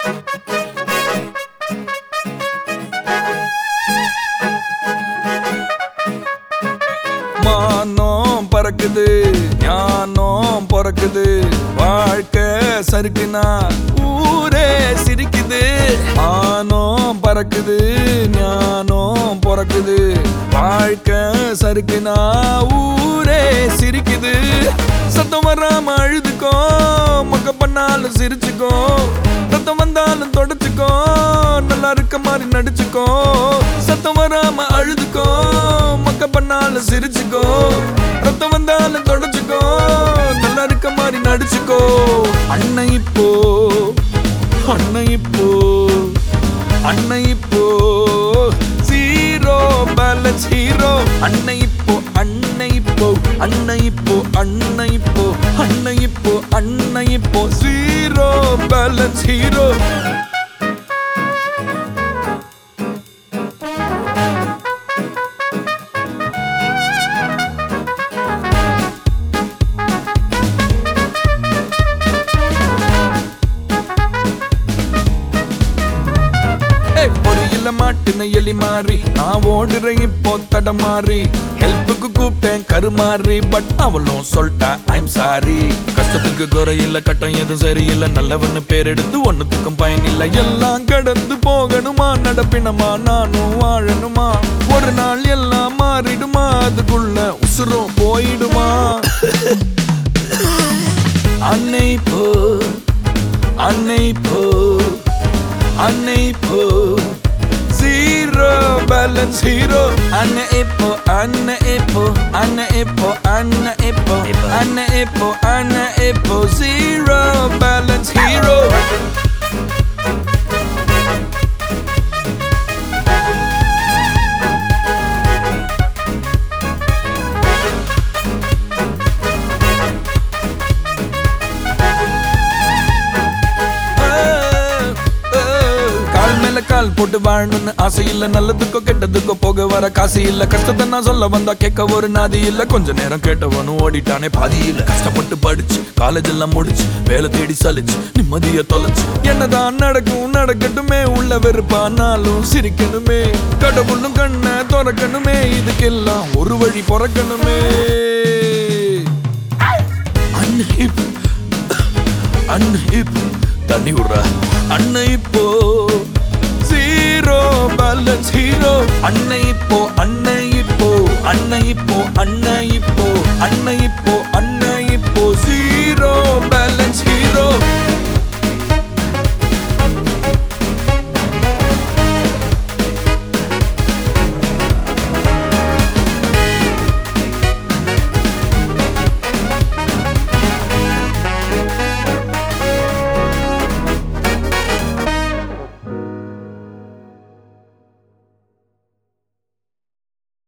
மானம் பறக்குது ஞானம் பிறக்குது வாழ்க்கை சறுக்குனா ஊரே சிரிக்குது மானம் பறக்குது ஞானம் பிறக்குது வாழ்க்கை சறுக்குனா ஊரே சிரிக்குது சத்தம் வராம அழுதுக்கோ மக்க பண்ணாலும் சிரிச்சுக்கோ ரத்தம் வந்தாலும் தொடச்சுக்கோ நல்லா இருக்க மாதிரி நடிச்சுக்கோ சத்தம் வராம அழுதுக்கோ மக்க பண்ணாலும் சிரிச்சுக்கோ ரத்தம் வந்தாலும் தொடச்சுக்கோ நல்லா இருக்க மாதிரி நடிச்சுக்கோ அண்ணன் இப்போ அண்ணன் இப்போ அண்ணன் இப்போ ஜீரோ பேலன்ஸ் ஹீரோ அண்ணன் இப்போ அண்ணன் இப்போ அண்ணன் இப்போ அண்ணன் இப்போ அண்ணன் இப்போ அண்ணன் இப்போ ஜீரோ பேலன்ஸ் ஹீரோ ஏய், ஒரு இல்ல மாட்டுன எலி மாறி நான் ஓடுறேன் இப்போ தடமாறி ஹெல்ப்புக்கு கூப்பிட்டேன் கருமாறி பட் அவளும் சொல்லிட்டா ஐம் சாரி கஷ்டத்துக்கு குறை இல்ல கட்டம் எதுவும் சரியில்லை நல்லவன்னு பேர் எடுத்து ஒண்ணுத்துக்கும் பயன் இல்ல எல்லாம் கடந்து போகணுமா நடப்பினமா நானும் வாழணுமா ஒரு நாள் எல்லாம் மாறிடுமா அதுக்குள்ள உசுரும் போயிடுமா அன்னை போ அன்னை போ அன்னை போ ஜீரோ பேலன்ஸ் ஹீரோ அன்னை இப்போ அன்னை இப்போ அன்னை இப்போ அன்னை இப்போ அன்னை இப்போ அன்னை இப்போ ஜீரோ பேலன்ஸ் ஹீரோ கால் மேல கால் போட்டு வாழணும்னு ஆசை இல்ல நல்லதுக்கோ கெட்டதுக்கோ போக வர காசு இல்ல கஷ்டத்தை நான் சொல்ல வந்தா கேட்க ஒரு நாதி இல்ல கொஞ்ச நேரம் கேட்டவனும் ஓடிட்டானே பாதி இல்ல கஷ்டப்பட்டு படிச்சு காலேஜ் எல்லாம் முடிச்சு வேலை தேடி சலிச்சு நிம்மதிய தொலைச்சு என்னதான் நடக்கும் நடக்கட்டுமே உள்ள வெறுப்பானாலும் சிரிக்கணுமே கடவுளும் கண்ணை திறக்கணுமே இதுக்கெல்லாம் ஒரு வழி பிறக்கணுமே அன்ஹிப் அன்ஹிப் தண்ணி விடுறா அன்னை இப்போ ஜீரோ பேலன்ஸ் ஹீரோ அன்னை இப்போ அன்னை இப்போ அன்னை இப்போ அன்னை இப்போ அன்னை இப்போ அன்னை இப்போ ஜீரோ பேலன்ஸ்